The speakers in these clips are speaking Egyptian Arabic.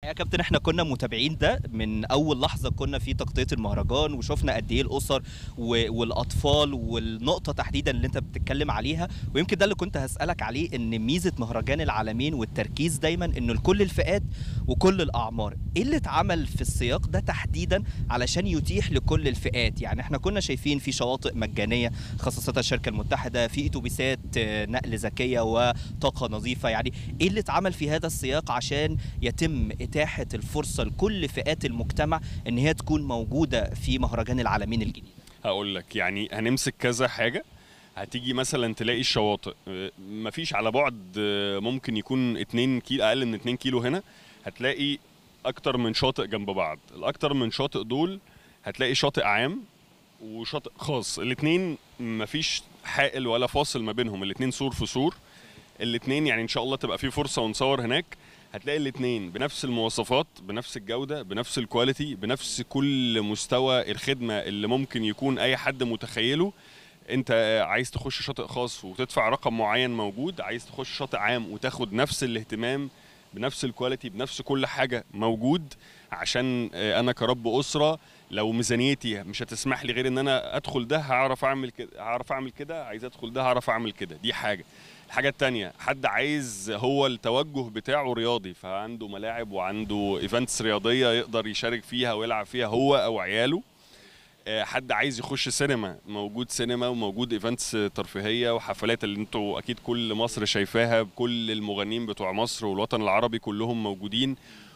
يا كابتن احنا كنا متابعين ده من اول لحظه كنا في تغطيه المهرجان وشفنا قد ايه الاسر و- والاطفال والنقطه تحديدا اللي انت بتتكلم عليها ويمكن ده اللي كنت هسالك عليه ان ميزه مهرجان العالمين والتركيز دايما انه لكل الفئات وكل الاعمار ايه اللي اتعمل في السياق ده تحديدا علشان يتيح لكل الفئات يعني احنا كنا شايفين في شواطئ مجانيه خصصتها الشركه المتحده في اتوبيسات آه، نقل ذكيه وطاقه نظيفه يعني ايه اللي اتعمل في هذا السياق عشان يتم اتاحه الفرصه لكل فئات المجتمع ان هي تكون موجوده في مهرجان العالمين الجديد هقول لك يعني هنمسك كذا حاجه هتيجي مثلا تلاقي الشواطئ آه، مفيش على بعد آه، ممكن يكون 2 كيلو اقل من 2 كيلو هنا هتلاقي اكتر من شاطئ جنب بعض الاكتر من شاطئ دول هتلاقي شاطئ عام وشاطئ خاص الاثنين مفيش حائل ولا فاصل ما بينهم الاثنين سور في سور الاثنين يعني ان شاء الله تبقى في فرصه ونصور هناك هتلاقي الاثنين بنفس المواصفات بنفس الجوده بنفس الكواليتي بنفس كل مستوى الخدمه اللي ممكن يكون اي حد متخيله انت عايز تخش شاطئ خاص وتدفع رقم معين موجود عايز تخش شاطئ عام وتاخد نفس الاهتمام بنفس الكواليتي بنفس كل حاجه موجود عشان آه، انا كرب اسره لو ميزانيتي مش هتسمح لي غير ان انا ادخل ده هعرف اعمل كده هعرف اعمل كده عايز ادخل ده هعرف اعمل كده دي حاجه الحاجه التانية حد عايز هو التوجه بتاعه رياضي فعنده ملاعب وعنده ايفنتس رياضيه يقدر يشارك فيها ويلعب فيها هو او عياله آه، حد عايز يخش سينما موجود سينما وموجود ايفنتس ترفيهيه وحفلات اللي انتوا اكيد كل مصر شايفاها بكل المغنيين بتوع مصر والوطن العربي كلهم موجودين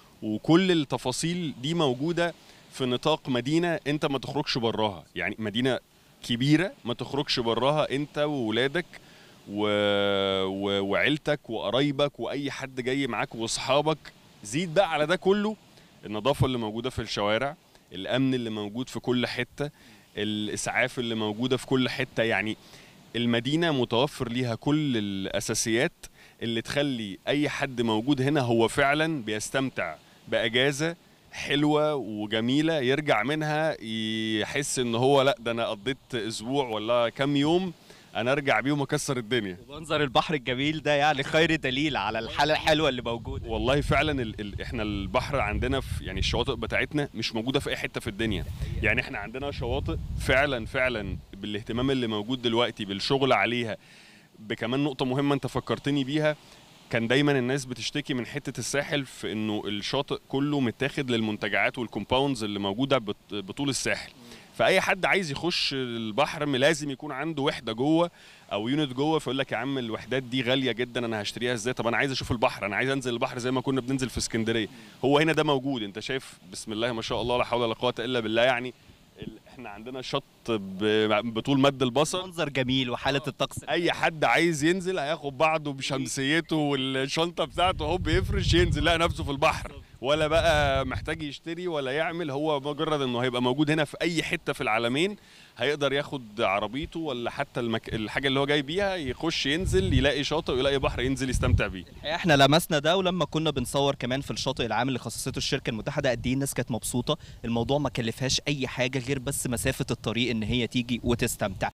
وكل التفاصيل دي موجوده في نطاق مدينه انت ما تخرجش براها يعني مدينه كبيره ما تخرجش براها انت وولادك و... و... وعيلتك وقرايبك واي حد جاي معاك واصحابك زيد بقى على ده كله النظافه اللي موجوده في الشوارع الامن اللي موجود في كل حته الاسعاف اللي موجوده في كل حته يعني المدينه متوفر ليها كل الاساسيات اللي تخلي اي حد موجود هنا هو فعلا بيستمتع باجازه حلوه وجميله يرجع منها يحس ان هو لا ده انا قضيت اسبوع ولا كام يوم انا ارجع بيهم اكسر الدنيا ومنظر البحر الجميل ده يعني خير دليل على الحاله الحلوه اللي موجوده والله فعلا ال ال احنا البحر عندنا في يعني الشواطئ بتاعتنا مش موجوده في اي حته في الدنيا يعني احنا عندنا شواطئ فعلا فعلا بالاهتمام اللي موجود دلوقتي بالشغل عليها بكمان نقطه مهمه انت فكرتني بيها كان دايما الناس بتشتكي من حته الساحل في انه الشاطئ كله متاخد للمنتجعات والكومباوندز اللي موجوده بط- بطول الساحل فاي حد عايز يخش البحر لازم يكون عنده وحده جوه او يونت جوه فيقول لك يا عم الوحدات دي غاليه جدا انا هشتريها ازاي طب انا عايز اشوف البحر انا عايز انزل البحر زي ما كنا بننزل في اسكندريه هو هنا ده موجود انت شايف بسم الله ما شاء الله لا حول ولا قوه الا بالله يعني ال- احنا عندنا شط ب- بطول مد البصر منظر جميل وحاله الطقس اي حد عايز ينزل هياخد بعضه بشمسيته والشنطه بتاعته هو بيفرش ينزل لقى نفسه في البحر ولا بقى محتاج يشتري ولا يعمل هو مجرد انه هيبقى موجود هنا في اي حته في العالمين هيقدر ياخد عربيته ولا حتى المك... الحاجه اللي هو جاي بيها يخش ينزل يلاقي شاطئ ويلاقي بحر ينزل يستمتع بيه احنا لمسنا ده ولما كنا بنصور كمان في الشاطئ العام اللي خصصته الشركه المتحده قد ايه الناس كانت مبسوطه الموضوع ما كلفهاش اي حاجه غير بس مسافه الطريق ان هي تيجي وتستمتع